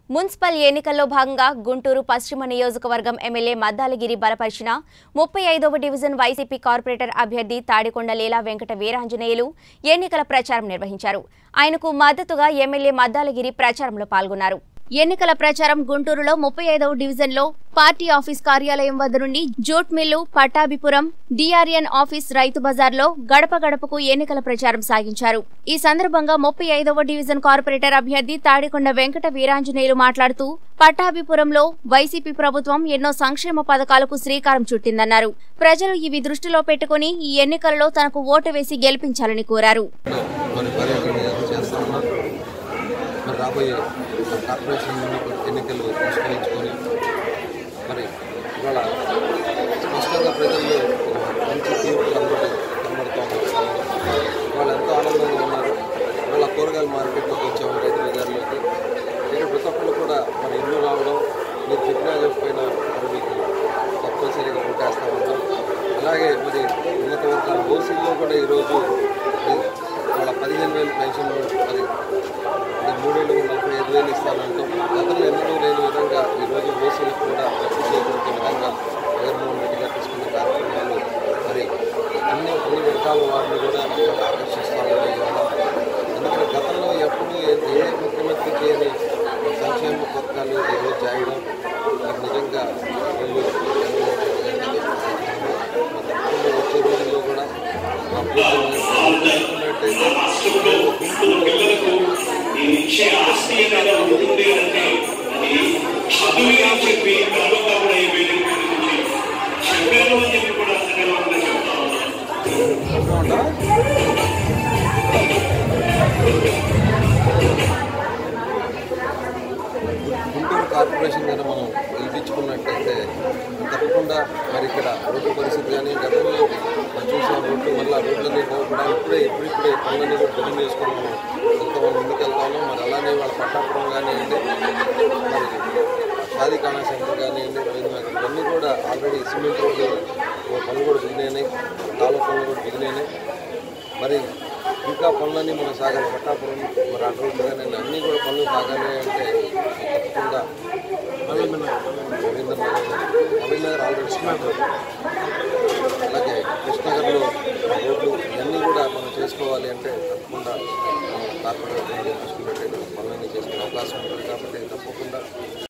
Municipal ఎన్నికల్లో భాగంగా గుంటూరు పశ్చిమ నియోజకవర్గం ఎమ్మెల్యే మద్దాలగిరి బలపరిచిన ముప్పై ఐదవ డివిజన్ వైసీపీ కార్పొరేటర్ అభ్యర్థి తాడికొండ లీలా వెంకట వీరాంజనేయులు ఎన్నికల ప్రచారం నిర్వహించారు ఆయనకు మద్దతుగా ఎమ్మెల్యే మద్దాలగిరి ప్రచారంలో పాల్గొన్నారు ఎన్నికల ప్రచారం గుంటూరులో ముప్పై ఐదవ డివిజన్లో పార్టీ ఆఫీస్ కార్యాలయం వద్ద నుండి jute mill Pattabhipuram DRN office రైతు బజార్లో గడప గడపకు ఎన్నికల ప్రచారం సాగించారు ఈ సందర్భంగా ముప్పై ఐదవ డివిజన్ కార్పొరేటర్ అభ్యర్థి తాడికొండ వెంకట వీరాంజనేయులు మాట్లాడుతూ పట్టాభిపురంలో వైసీపీ ప్రభుత్వం ఎన్నో సంక్షేమ పథకాలకు శ్రీకారం చుట్టిందన్నారు ప్రజలు ఇవి దృష్టిలో పెట్టుకుని ఈ ఎన్నికలలో తనకు ఓటు వేసి గెలిపించాలని కోరారు మరి పర్యటన చేస్తా ఉన్నాం మరి రాబోయే కార్పొరేషన్ ఎన్నికలు పురస్కరించుకొని మరి ఇవాళ స్పష్టంగా ప్రజల్లో మంచి తీర్పు కనబడి కనబడుతూ ఉంది వాళ్ళు ఎంతో ఆనందంగా ఉన్నారు ఇవాళ కూరగాయల మార్కెట్లోకి వచ్చాము రైతు బజార్లోకి ఇక్కడ ప్రతి ఒక్కరు కూడా మన ఇల్లు రావడం మీరు చెప్పినా చెప్పిన మరి మీకు తప్పనిసరిగా ఓటేస్తా ఉంటాం అలాగే మరి ఉన్నత వర్గాల ఓసీల్లో కూడా ఈరోజు మరి వాళ్ళ పదిహేను వేలు పెన్షన్ మరి ఇది మూడేళ్ళు నలభై ఐదు వేలు ఇస్తానంటూ గతంలో ఎన్నడూ లేని విధంగా ఈరోజు ఓసీలకు కూడా రద్దు చేకూర్చే విధంగా జగన్మోహన్ రెడ్డి గారు తీసుకున్న కార్యక్రమాలు మరి అన్ని అన్ని వర్గాల వారిని కూడా ఆకర్షిస్తూ ఉన్నాయి ఇవాళ. ఎందుకంటే గతంలో ఎప్పుడు ఏ- ఏ ముఖ్యమంత్రి చేయని సంక్షేమ పథకాలు ఈరోజు చేయడం మరి నిజంగా వీళ్ళు తప్పకుండా వచ్చే రోజుల్లో కూడా మా పిల్లలకు ఈ ఇచ్చే ఆస్తి ఏదైనా ఉంటుంది అంటే అది చదువు అని చెప్పి గర్వంగా కూడా ఈ వేదిక మీద నుంచి చెప్పారు అని చెప్పి కూడా సందర్భంగా చెప్తా ఉన్నాను గుంటూరు కార్పొరేషన్ కనుక మనం గెలిపించుకున్నట్టయితే తప్పకుండా మరి ఇక్కడ రోడ్డు పరిస్థితి కానీ గతంలో మనం చూసాం రోడ్లు మళ్ళీ రోడ్లన్నీ కూడా ఇప్పుడే ఇప్పుడిప్పుడే పనులన్నీ కూడా బిల్లు చేసుకొని మనం వెళ్తాం ముందుకు వెళ్తాము మరి అలానే వాళ్ళ పట్టాపురం కానివ్వండి మరి షాదీ ఖానా సెంటర్ కానివ్వండి రవీంద్ర నగర్ ఇవన్నీ కూడా ఆల్రెడీ సిమెంట్ రోడ్లు పనులు కూడా బిగినాయి కాలువ పనులు కూడా బిగినాయి మరి ఇంకా పనులన్నీ మనం సాగాలి పట్టాపురం మరి అటు రోడ్లు కానీ అన్నీ కూడా పనులు సాగాలి అంటే తప్పకుండా Ravindra Nagar Ravindra Nagar already cement road అలాగే కృష్ణనగర్లో రోడ్లు ఇవన్నీ కూడా మనం చేసుకోవాలి అంటే తప్పకుండా మనం కార్పొరేట్ చూసుకున్నట్టయితే పనులన్నీ చేసుకునే అవకాశం ఉంటుంది కాబట్టి తప్పకుండా